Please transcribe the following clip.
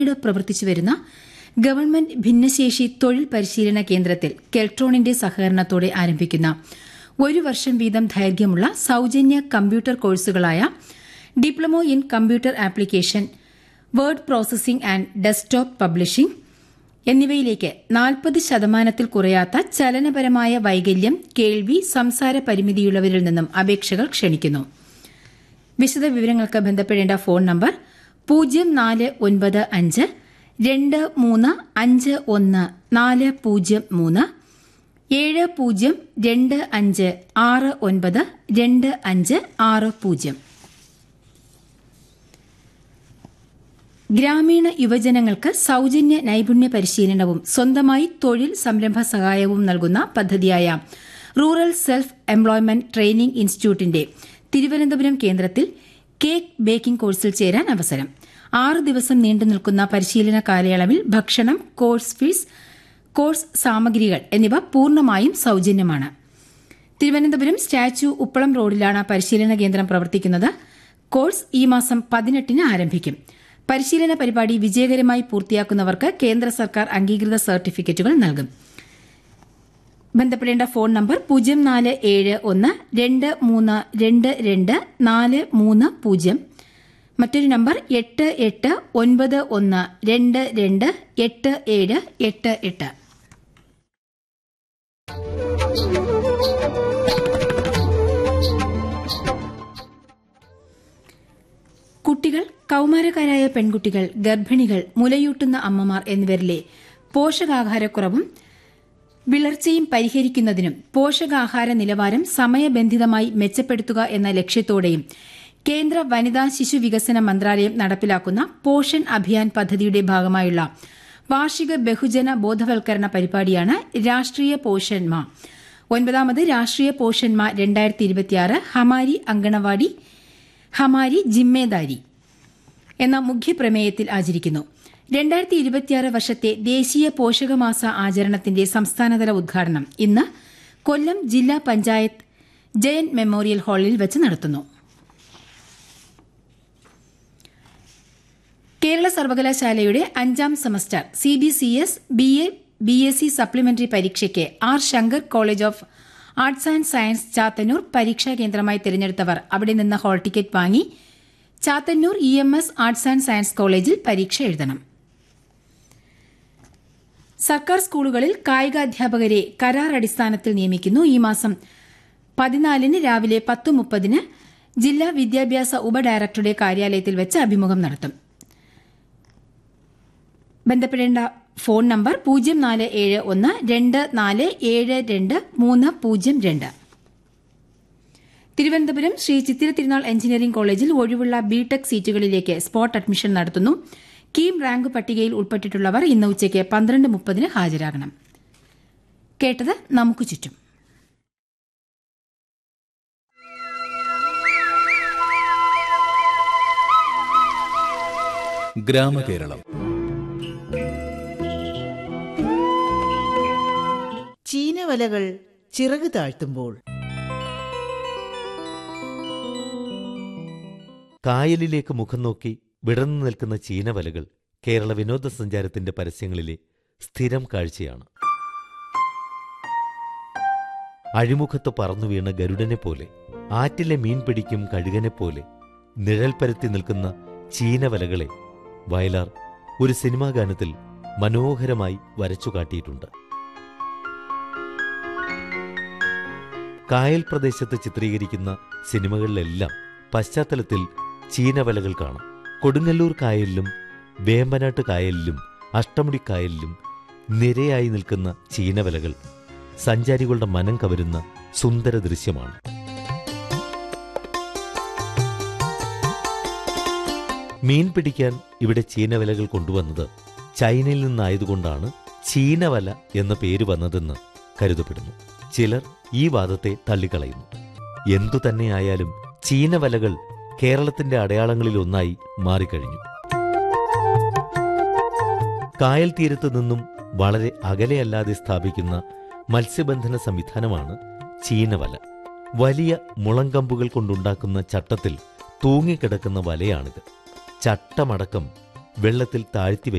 പിന്നീട് പ്രവർത്തിച്ചു വരുന്ന ഗവൺമെന്റ് ഭിന്നശേഷി തൊഴിൽ പരിശീലന കേന്ദ്രത്തിൽ കെൽട്രോണിന്റെ സഹകരണത്തോടെ ആരംഭിക്കുന്ന ഒരു വർഷം വീതം ദൈർഘ്യമുള്ള സൌജന്യ കമ്പ്യൂട്ടർ കോഴ്സുകളായ diploma in computer application word processing and desktop publishing എന്നിവയിലേക്ക് നാൽപ്പത് ശതമാനത്തിൽ കുറയാത്ത ചലനപരമായ വൈകല്യം കേൾവി സംസാര പരിമിതിയുള്ളവരിൽ നിന്നും അപേക്ഷകൾ ക്ഷണിക്കുന്നു വിശദ വിവരങ്ങൾക്ക് ബന്ധപ്പെടേണ്ട ഫോൺ നമ്പർ പൂജ്യം നാല് ഒൻപത് അഞ്ച് രണ്ട് മൂന്ന് അഞ്ച് ഒന്ന് നാല് പൂജ്യം മൂന്ന് ഏഴ് പൂജ്യം രണ്ട് അഞ്ച് ആറ് ഒൻപത് രണ്ട് അഞ്ച് ആറ് പൂജ്യം ഗ്രാമീണ യുവജനങ്ങൾക്ക് സൌജന്യ നൈപുണ്യ പരിശീലനവും സ്വന്തമായി തൊഴിൽ സംരംഭ സഹായവും നൽകുന്ന പദ്ധതിയായ റൂറൽ സെൽഫ് എംപ്ലോയ്മെന്റ് ട്രെയിനിംഗ് ഇൻസ്റ്റിറ്റ്യൂട്ടിന്റെ തിരുവനന്തപുരം കേന്ദ്രത്തിൽ കേക്ക് ബേക്കിംഗ് കോഴ്സിൽ ചേരാൻ അവസരം ആറ് ദിവസം നീണ്ടു നിൽക്കുന്ന പരിശീലന കാലയളവിൽ ഭക്ഷണം കോഴ്സ് ഫീസ് കോഴ്സ് സാമഗ്രികൾ എന്നിവ പൂർണ്ണമായും സൌജന്യമാണ് തിരുവനന്തപുരം സ്റ്റാച്യു ഉപ്പളം റോഡിലാണ് പരിശീലന കേന്ദ്രം പ്രവർത്തിക്കുന്നത് കോഴ്സ് ഈ മാസം പതിനെട്ടിന് ആരംഭിക്കും പരിശീലന പരിപാടി വിജയകരമായി പൂർത്തിയാക്കുന്നവർക്ക് കേന്ദ്ര സർക്കാർ അംഗീകൃത സർട്ടിഫിക്കറ്റുകൾ നൽകും ബന്ധപ്പെടേണ്ട ഫോൺ നമ്പർ പൂജ്യം നാല് ഏഴ് ഒന്ന് രണ്ട് മൂന്ന് രണ്ട് രണ്ട് നാല് മൂന്ന് പൂജ്യം മറ്റൊരു നമ്പർ എട്ട് എട്ട് ഒൻപത് ഒന്ന് രണ്ട് രണ്ട് എട്ട് ഏഴ് എട്ട് എട്ട് കുട്ടികൾ കൌമാരക്കാരായ പെൺകുട്ടികൾ ഗർഭിണികൾ മുലയൂട്ടുന്ന അമ്മമാർ എന്നിവരിലെ പോഷകാഹാരക്കുറവും വിളർച്ചയും പരിഹരിക്കുന്നതിനും പോഷകാഹാര നിലവാരം സമയബന്ധിതമായി മെച്ചപ്പെടുത്തുക എന്ന ലക്ഷ്യത്തോടെയും കേന്ദ്ര വനിതാ ശിശു വികസന മന്ത്രാലയം നടപ്പിലാക്കുന്ന പോഷൻ അഭിയാൻ പദ്ധതിയുടെ ഭാഗമായുള്ള വാർഷിക ബഹുജന ബോധവൽക്കരണ പരിപാടിയാണ് രാഷ്ട്രീയ പോഷൻ മാ ഒൻപതാമത് രാഷ്ട്രീയ പോഷൻ മാ രണ്ടായിരത്തി ഇരുപത്തിയാറ് ഹമാരി അങ്കണവാടി ഹമാരി ജിമ്മേദാരി എന്ന മുഖ്യപ്രമേയത്തിൽ ആചരിക്കുന്നു രണ്ടായിരത്തി ഇരുപത്തിയാറ് വർഷത്തെ ദേശീയ പോഷകമാസ ആചരണത്തിന്റെ സംസ്ഥാനതല ഉദ്ഘാടനം ഇന്ന് കൊല്ലം ജില്ലാ പഞ്ചായത്ത് ജയൻ മെമ്മോറിയൽ ഹാളിൽ വെച്ച് നടത്തുന്നു കേരള സർവകലാശാലയുടെ അഞ്ചാം semester C B C S B A B S C supplementary പരീക്ഷയ്ക്ക് R Shankar college of arts and science Chathannoor പരീക്ഷാ കേന്ദ്രമായി തിരഞ്ഞെടുത്തവർ അവിടെ നിന്ന് ഹാൾ ടിക്കറ്റ് വാങ്ങി Chathannoor E M S arts and science കോളേജിൽ പരീക്ഷ എഴുതണം സർക്കാർ സ്കൂളുകളിൽ കായികാധ്യാപകരെ കരാർ അടിസ്ഥാനത്തിൽ നിയമിക്കുന്നു ഈ മാസം പതിനാലിന് രാവിലെ പത്ത് മുപ്പതിന് ജില്ലാ വിദ്യാഭ്യാസ ഉപഡയറക്ടറുടെ കാര്യാലയത്തിൽ വെച്ച് അഭിമുഖം നടത്തും ബന്ധപ്പെടേണ്ട ഫോൺ നമ്പർ പൂജ്യം നാല് ഏഴ് ഒന്ന് രണ്ട് നാല് ഏഴ് രണ്ട് മൂന്ന് പൂജ്യം രണ്ട് തിരുവനന്തപുരം ശ്രീ ചിത്തിര തിരുനാൾ എഞ്ചിനീയറിംഗ് കോളേജിൽ ഒഴിവുള്ള ബിടെക് സീറ്റുകളിലേക്ക് സ്പോട്ട് അഡ്മിഷൻ നടത്തുന്നു കീം റാങ്ക് പട്ടികയിൽ ഉൾപ്പെട്ടിട്ടുള്ളവർ ഇന്ന് ഉച്ചയ്ക്ക് പന്ത്രണ്ട് മുപ്പതിന് ഹാജരാകണം കേട്ടത് നമുക്ക് ചുറ്റും ഗ്രാമകേരളം ചീനവലകൾ ചിറക് താഴ്ത്തുമ്പോൾ കായലിലേക്ക് മുഖം നോക്കി വിടർന്നു നിൽക്കുന്ന ചീനവലകൾ കേരള വിനോദസഞ്ചാരത്തിന്റെ പരസ്യങ്ങളിലെ സ്ഥിരം കാഴ്ചയാണ് അഴിമുഖത്ത് പറന്നു വീണ ഗരുഡനെ പോലെ ആറ്റിലെ മീൻ പിടിക്കും കഴുകനെ പോലെ നിഴൽ പരത്തി നിൽക്കുന്ന ചീനവലകളെ വയലാർ ഒരു സിനിമാ ഗാനത്തിൽ മനോഹരമായി വരച്ചു കാട്ടിയിട്ടുണ്ട് കായൽ പ്രദേശത്ത് ചിത്രീകരിക്കുന്ന സിനിമകളിലെല്ലാം പശ്ചാത്തലത്തിൽ ചീനവലകൾ കാണാം കൊടുങ്ങല്ലൂർ കായലിലും വേമ്പനാട്ട് കായലിലും അഷ്ടമുടി കായലിലും നിരയായി നിൽക്കുന്ന ചീനവലകൾ സഞ്ചാരികളുടെ മനം കവരുന്ന സുന്ദര ദൃശ്യമാണ് മീൻ പിടിക്കാൻ ഇവിടെ ചീനവലകൾ കൊണ്ടുവന്നത് ചൈനയിൽ നിന്നായതുകൊണ്ടാണ് ചീനവല എന്ന പേര് വന്നതെന്ന് കരുതപ്പെടുന്നു ചിലർ ഈ വാദത്തെ തള്ളിക്കളയുന്നു എന്തു തന്നെയായാലും ചീനവലകൾ കേരളത്തിന്റെ അടയാളങ്ങളിൽ ഒന്നായി മാറിക്കഴിഞ്ഞു കായൽ തീരത്ത് നിന്നും വളരെ അകലെയല്ലാതെ സ്ഥാപിക്കുന്ന മത്സ്യബന്ധന സംവിധാനമാണ് ചീനവല വലിയ മുളങ്കമ്പുകൾ കൊണ്ടുണ്ടാക്കുന്ന ചട്ടത്തിൽ തൂങ്ങിക്കിടക്കുന്ന വലയാണിത് ചട്ടമടക്കം വെള്ളത്തിൽ താഴ്ത്തി